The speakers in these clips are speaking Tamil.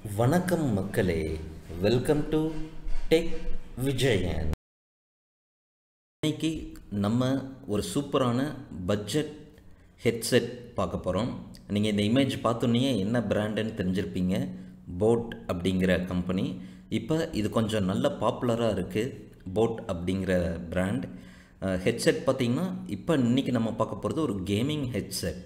வணக்கம் மக்களே வெல்கம் டு டெக் விஜயன் இன்னைக்கு நம்ம ஒரு சூப்பரான பட்ஜெட் ஹெட்செட் பார்க்க போகிறோம் நீங்கள் இந்த இமேஜ் பார்த்தோன்னே என்ன பிராண்டுன்னு தெரிஞ்சிருப்பீங்க போட் அப்படிங்கிற கம்பெனி இப்போ இது கொஞ்சம் நல்ல பாப்புலராக இருக்குது போட் அப்படிங்கிற பிராண்ட் ஹெட்செட் பார்த்திங்கன்னா இப்போ இன்றைக்கி நம்ம பார்க்க போகிறது ஒரு கேமிங் ஹெட்செட்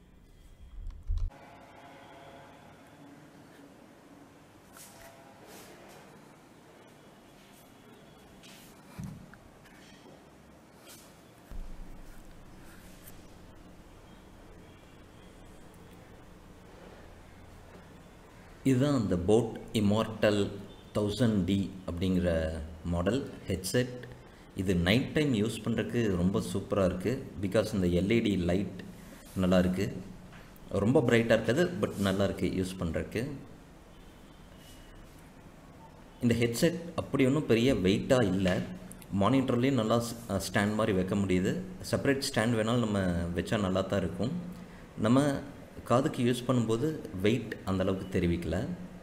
இதுதான் அந்த போட் இமார்டல் தௌசண்ட் டி அப்படிங்கிற மாடல் ஹெட்செட் இது நைட் டைம் யூஸ் பண்ணுறதுக்கு ரொம்ப சூப்பராக இருக்குது பிகாஸ் இந்த எல்இடி லைட் நல்லா இருக்குது ரொம்ப பிரைட்டாக இருக்காது பட் நல்லா இருக்குது யூஸ் பண்ணுறதுக்கு இந்த ஹெட்செட் அப்படி ஒன்றும் பெரிய வெயிட்டாக இல்லை மானிட்டர்லேயும் நல்லா ஸ்டாண்ட் மாதிரி வைக்க முடியுது செப்பரேட் ஸ்டாண்ட் வேணாலும் நம்ம வச்சா நல்லா தான் இருக்கும் நம்ம காதுக்கு யூஸ் பண்ணும்போது வெயிட் அந்தளவுக்கு தெரிவிக்கல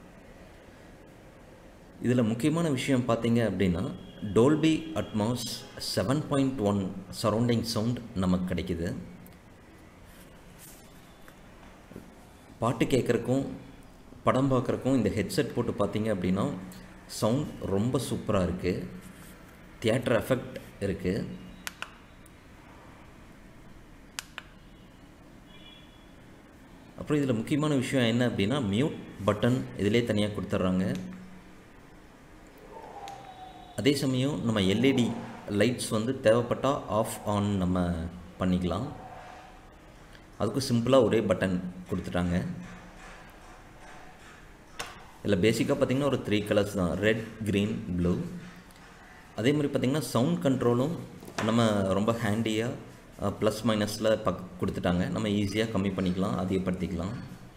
இதில் முக்கியமான விஷயம் பார்த்தீங்க அப்படின்னா Dolby Atmos seven point one surrounding sound நமக்கு கிடைக்குது பாட்டு கேட்குறக்கும் படம் பார்க்குறக்கும் இந்த ஹெட்செட் போட்டு பார்த்தீங்க அப்படின்னா சவுண்ட் ரொம்ப சூப்பராக இருக்குது தியேட்டர் எஃபெக்ட் இருக்குது அப்புறம் இதில் முக்கியமான விஷயம் என்ன அப்படின்னா மியூட் பட்டன் இதிலே தனியாக கொடுத்துட்றாங்க அதே சமயம் நம்ம எல்இடி லைட்ஸ் வந்து தேவைப்பட்டால் ஆஃப் ஆன் நம்ம பண்ணிக்கலாம் அதுக்கும் சிம்பிளாக ஒரே பட்டன் கொடுத்துட்டாங்க இதில் பேசிக்காக பார்த்திங்கன்னா ஒரு த்ரீ கலர்ஸ் தான் ரெட் க்ரீன் ப்ளூ அதே மாதிரி பார்த்திங்கன்னா சவுண்ட் கண்ட்ரோலும் நம்ம ரொம்ப ஹேண்டியாக ப்ளஸ் மைனஸில் பக் கொடுத்துட்டாங்க நம்ம ஈஸியாக கம்மி பண்ணிக்கலாம் அதிகப்படுத்திக்கலாம்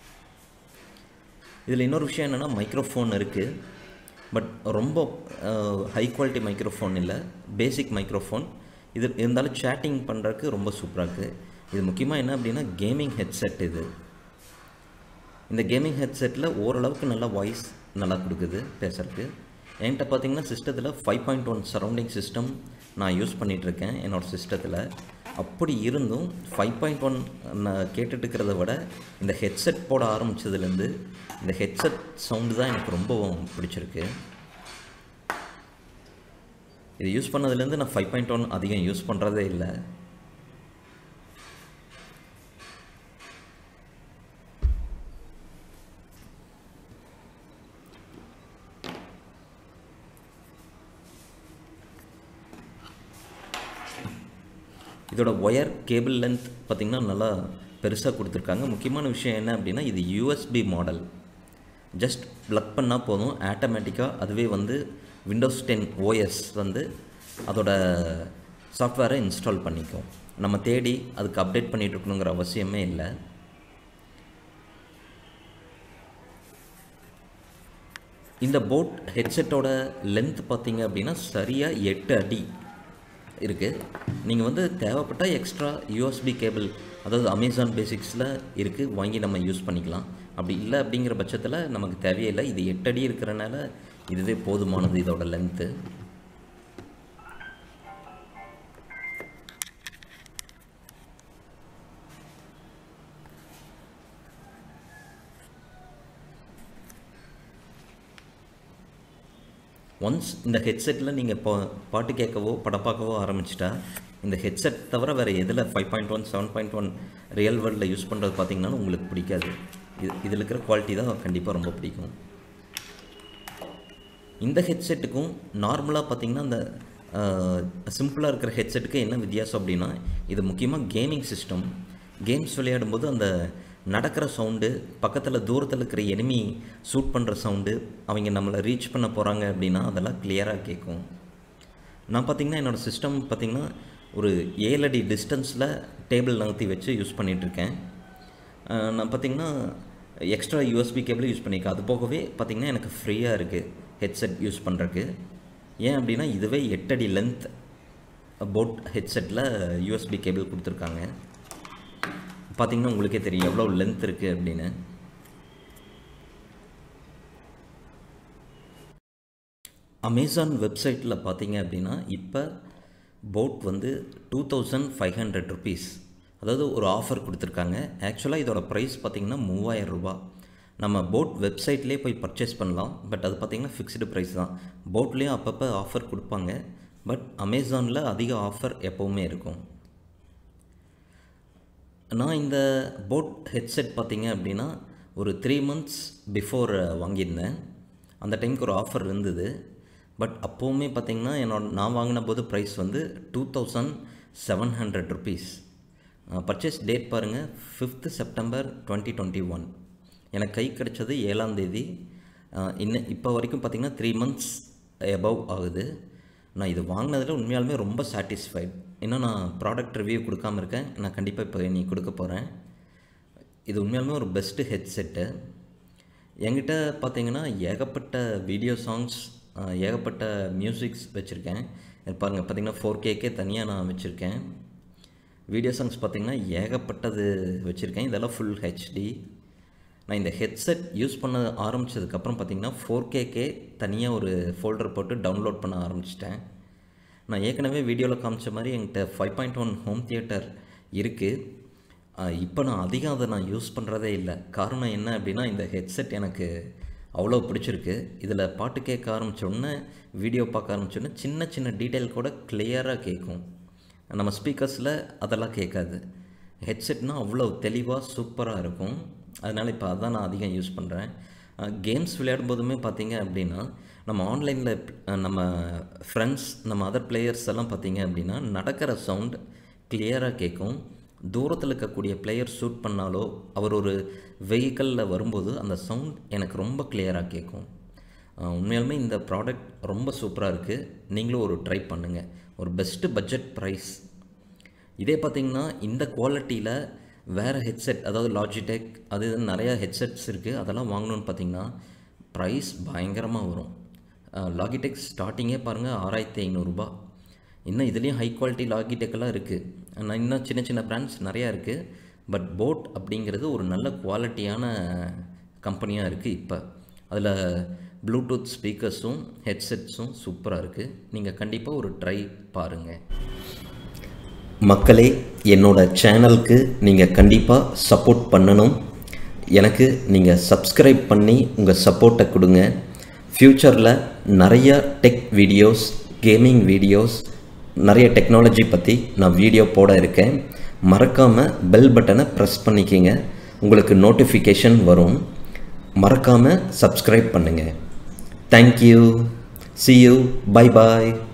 இதில் இன்னொரு விஷயம் என்னென்னா மைக்ரோஃபோன் இருக்குது பட் ரொம்ப ஹை குவாலிட்டி மைக்ரோஃபோன் இல்லை பேசிக் மைக்ரோஃபோன் இது இருந்தாலும் சேட்டிங் பண்ணுறதுக்கு ரொம்ப சூப்பராக இருக்குது இது முக்கியமாக என்ன அப்படின்னா கேமிங் ஹெட்செட் இது இந்த கேமிங் ஹெட்செட்டில் ஓரளவுக்கு நல்லா வாய்ஸ் நல்லா கொடுக்குது பேசுறதுக்கு என்கிட்ட பார்த்தீங்கன்னா சிஸ்டத்தில் five point one surrounding system நான் யூஸ் பண்ணிகிட்ருக்கேன் என்னோடய சிஸ்டத்தில் அப்படி இருந்தும் ஃபைவ் பாயிண்ட் ஒன் நான் கேட்டுட்டு இருக்கிறத விட இந்த ஹெட்செட் போட ஆரம்பித்ததுலேருந்து இந்த ஹெட்செட் சவுண்டு தான் எனக்கு ரொம்ப பிடிச்சிருக்கு இது யூஸ் பண்ணதுலேருந்து நான் ஃபைவ் பாயிண்ட் ஒன் அதிகம் யூஸ் பண்ணுறதே இல்லை இதோட ஒயர் கேபிள் லென்த் பார்த்திங்கன்னா நல்லா பெருசாக கொடுத்துருக்காங்க முக்கியமான விஷயம் என்ன அப்படின்னா இது யூஎஸ்பி மாடல் ஜஸ்ட் ப்ளக் பண்ணால் போதும் ஆட்டோமேட்டிக்காக அதுவே வந்து விண்டோஸ் டென் ஓஎஸ் வந்து அதோட சாஃப்ட்வேரை இன்ஸ்டால் பண்ணிக்கும் நம்ம தேடி அதுக்கு அப்டேட் பண்ணிகிட்டு இருக்கணுங்கிற அவசியமே இல்லை இந்த போட் ஹெட்செட்டோட லென்த் பார்த்தீங்க அப்படின்னா சரியாக எட்டு அடி இருக்குது நீங்கள் வந்து தேவைப்பட்டால் எக்ஸ்ட்ரா யூஎஸ்பி கேபிள் அதாவது அமேசான் பேசிக்ஸில் இருக்குது வாங்கி நம்ம யூஸ் பண்ணிக்கலாம் அப்படி இல்லை அப்படிங்கிற பட்சத்தில் நமக்கு தேவையில்லை இது எட்டு அடி இருக்கிறனால இதுவே போதுமானது இதோட லென்த்து ஒன்ஸ் இந்த ஹெட்செட்டில் நீங்கள் இப்போ பாட்டு கேட்கவோ படம் பார்க்கவோ ஆரம்பிச்சிட்டா இந்த ஹெட்செட் தவிர வேறு எதில் five point one seven point one real வேர்ல்டில் யூஸ் பண்ணுறது பார்த்தீங்கன்னா உங்களுக்கு பிடிக்காது இது இதில் இருக்கிற குவாலிட்டி தான் கண்டிப்பாக ரொம்ப பிடிக்கும் இந்த ஹெட்செட்டுக்கும் நார்மலாக பார்த்தீங்கன்னா அந்த சிம்பிளாக இருக்கிற ஹெட்செட்டுக்கு என்ன வித்தியாசம் அப்படின்னா இது முக்கியமாக கேமிங் சிஸ்டம் கேம்ஸ் விளையாடும்போது அந்த நடக்கிற சவுண்டு பக்கத்தில் தூரத்தில் இருக்கிற எனிமி ஷூட் பண்ணுற சவுண்டு அவங்க நம்மளை ரீச் பண்ண போகிறாங்க அப்படின்னா அதெல்லாம் கிளியராக கேட்கும் நான் பார்த்திங்கன்னா என்னோடய சிஸ்டம் பார்த்திங்கன்னா ஒரு ஏழு அடி டிஸ்டன்ஸில் டேபிள் நகர்த்தி வச்சு யூஸ் பண்ணிகிட்ருக்கேன் நான் பார்த்திங்கன்னா எக்ஸ்ட்ரா யூஎஸ்பி கேபிள் யூஸ் பண்ணியிருக்கேன் அது போகவே பார்த்திங்கன்னா எனக்கு ஃப்ரீயாக இருக்குது ஹெட்செட் யூஸ் பண்ணுறதுக்கு ஏன் அப்படின்னா இதுவே எட்டடி லென்த் போட் ஹெட்செட்டில் யூஎஸ்பி கேபிள் கொடுத்துருக்காங்க பார்த்திங்கன்னா உங்களுக்கே தெரியும் எவ்வளோ லென்த் இருக்குது அப்படின்னு அமேசான் வெப்சைட்டில் பார்த்தீங்க அப்படின்னா இப்போ போட் வந்து two thousand five hundred rupees அதாவது ஒரு ஆஃபர் கொடுத்துருக்காங்க ஆக்சுவலாக இதோட ப்ரைஸ் பார்த்திங்கன்னா மூவாயிரம் ரூபாய் நம்ம போட் வெப்சைட்லேயே போய் பர்ச்சேஸ் பண்ணலாம் பட் அது பார்த்திங்கன்னா ஃபிக்ஸ்டு ப்ரைஸ் தான் போட்லேயும் அப்பப்போ ஆஃபர் கொடுப்பாங்க பட் அமேசானில் அதிக ஆஃபர் எப்போவுமே இருக்கும் நான் இந்த போட் ஹெட்செட் பார்த்தீங்க அப்படின்னா ஒரு த்ரீ மந்த்ஸ் பிஃபோர் வாங்கியிருந்தேன் அந்த டைமுக்கு ஒரு ஆஃபர் இருந்தது பட் அப்போவுமே பார்த்தீங்கன்னா என்னோட நான் வாங்கின போது ப்ரைஸ் வந்து two thousand seven hundred rupees purchase date பாருங்கள் fifth September twenty twenty one எனக்கு கை கிடச்சது ஏழாம் தேதி இன்னும் இப்போ வரைக்கும் பார்த்திங்கன்னா த்ரீ மந்த்ஸ் எபவ் ஆகுது நான் இது வாங்கினதில் உண்மையாலுமே ரொம்ப சாட்டிஸ்ஃபைட் இன்னும் நான் ப்ராடக்ட் ரிவ்யூ கொடுக்காம இருக்கேன் நான் கண்டிப்பாக இப்போ நீ கொடுக்க போகிறேன் இது உண்மையாலுமே ஒரு பெஸ்ட்டு ஹெட்செட்டு என்கிட்ட பார்த்தீங்கன்னா ஏகப்பட்ட வீடியோ சாங்ஸ் ஏகப்பட்ட மியூசிக்ஸ் வச்சுருக்கேன் பாருங்கள் பார்த்தீங்கன்னா ஃபோர் கேக்கே தனியாக நான் வச்சுருக்கேன் வீடியோ சாங்ஸ் பார்த்திங்கன்னா ஏகப்பட்டது வச்சுருக்கேன் இதெல்லாம் ஃபுல் ஹெச்டி நான் இந்த ஹெட்செட் யூஸ் பண்ண ஆரம்பித்ததுக்கப்புறம் பார்த்திங்கன்னா ஃபோர் கேக்கே தனியாக ஒரு ஃபோல்டர் போட்டு டவுன்லோட் பண்ண ஆரம்பிச்சிட்டேன் நான் ஏற்கனவே வீடியோவில் காமிச்ச மாதிரி என்கிட்ட five point one home theatre இருக்குது இப்போ நான் அதிகம் அதை நான் யூஸ் பண்ணுறதே இல்லை காரணம் என்ன அப்படின்னா இந்த ஹெட்செட் எனக்கு அவ்வளோ பிடிச்சிருக்கு இதில் பாட்டு கேட்க ஆரம்பித்தோடனே வீடியோ பார்க்க ஆரம்பித்தோடனே சின்ன சின்ன டீட்டெயில் கூட கிளியராக கேட்கும் நம்ம ஸ்பீக்கர்ஸில் அதெல்லாம் கேட்காது ஹெட்செட்னால் அவ்வளோ தெளிவாக சூப்பராக இருக்கும் அதனால் இப்போ அதான் நான் அதிகம் யூஸ் பண்ணுறேன் கேம்ஸ் விளையாடும் போதுமே பார்த்தீங்க அப்படின்னா நம்ம ஆன்லைனில் நம்ம ஃப்ரெண்ட்ஸ் நம்ம அதர் பிளேயர்ஸ் எல்லாம் பார்த்தீங்க அப்படின்னா நடக்கிற சவுண்ட் கிளியராக கேட்கும் தூரத்தில் இருக்கக்கூடிய பிளேயர் ஷூட் பண்ணாலோ அவர் ஒரு வெஹிக்கலில் வரும்போது அந்த சவுண்ட் எனக்கு ரொம்ப கிளியராக கேட்கும் உண்மையாலுமே இந்த ப்ராடக்ட் ரொம்ப சூப்பராக இருக்குது நீங்களும் ஒரு ட்ரை பண்ணுங்கள் ஒரு பெஸ்ட்டு பட்ஜெட் ப்ரைஸ் இதே பார்த்திங்கன்னா இந்த குவாலிட்டியில் வேறு ஹெட்செட் அதாவது லாஜிடெக் அது நிறையா ஹெட்செட்ஸ் இருக்குது அதெல்லாம் வாங்கணுன்னு பார்த்தீங்கன்னா ப்ரைஸ் பயங்கரமாக வரும் லாகிடெக் ஸ்டார்டிங்கே பாருங்கள் ஆறாயிரத்தி ஐநூறுரூபா இன்னும் இதுலேயும் ஹை குவாலிட்டி லாகிடெக்கெல்லாம் இருக்குது நான் இன்னும் சின்ன சின்ன பிராண்ட்ஸ் நிறையா இருக்குது பட் போட் அப்படிங்கிறது ஒரு நல்ல குவாலிட்டியான கம்பெனியாக இருக்குது இப்போ அதில் ப்ளூடூத் ஸ்பீக்கர்ஸும் ஹெட்செட்ஸும் சூப்பராக இருக்குது நீங்கள் கண்டிப்பாக ஒரு ட்ரை பாருங்கள் மக்களே என்னோட சேனலுக்கு நீங்கள் கண்டிப்பாக சப்போர்ட் பண்ணணும் எனக்கு நீங்கள் சப்ஸ்கிரைப் பண்ணி உங்கள் சப்போர்ட்டை கொடுங்க ஃப்யூச்சரில் நிறைய டெக் வீடியோஸ் கேமிங் வீடியோஸ் நிறைய டெக்னாலஜி பற்றி நான் வீடியோ போட இருக்கேன் மறக்காமல் பெல் பட்டனை ப்ரெஸ் பண்ணிக்கிங்க உங்களுக்கு நோட்டிஃபிகேஷன் வரும் மறக்காமல் சப்ஸ்கிரைப் பண்ணுங்கள் thank you see you bye bye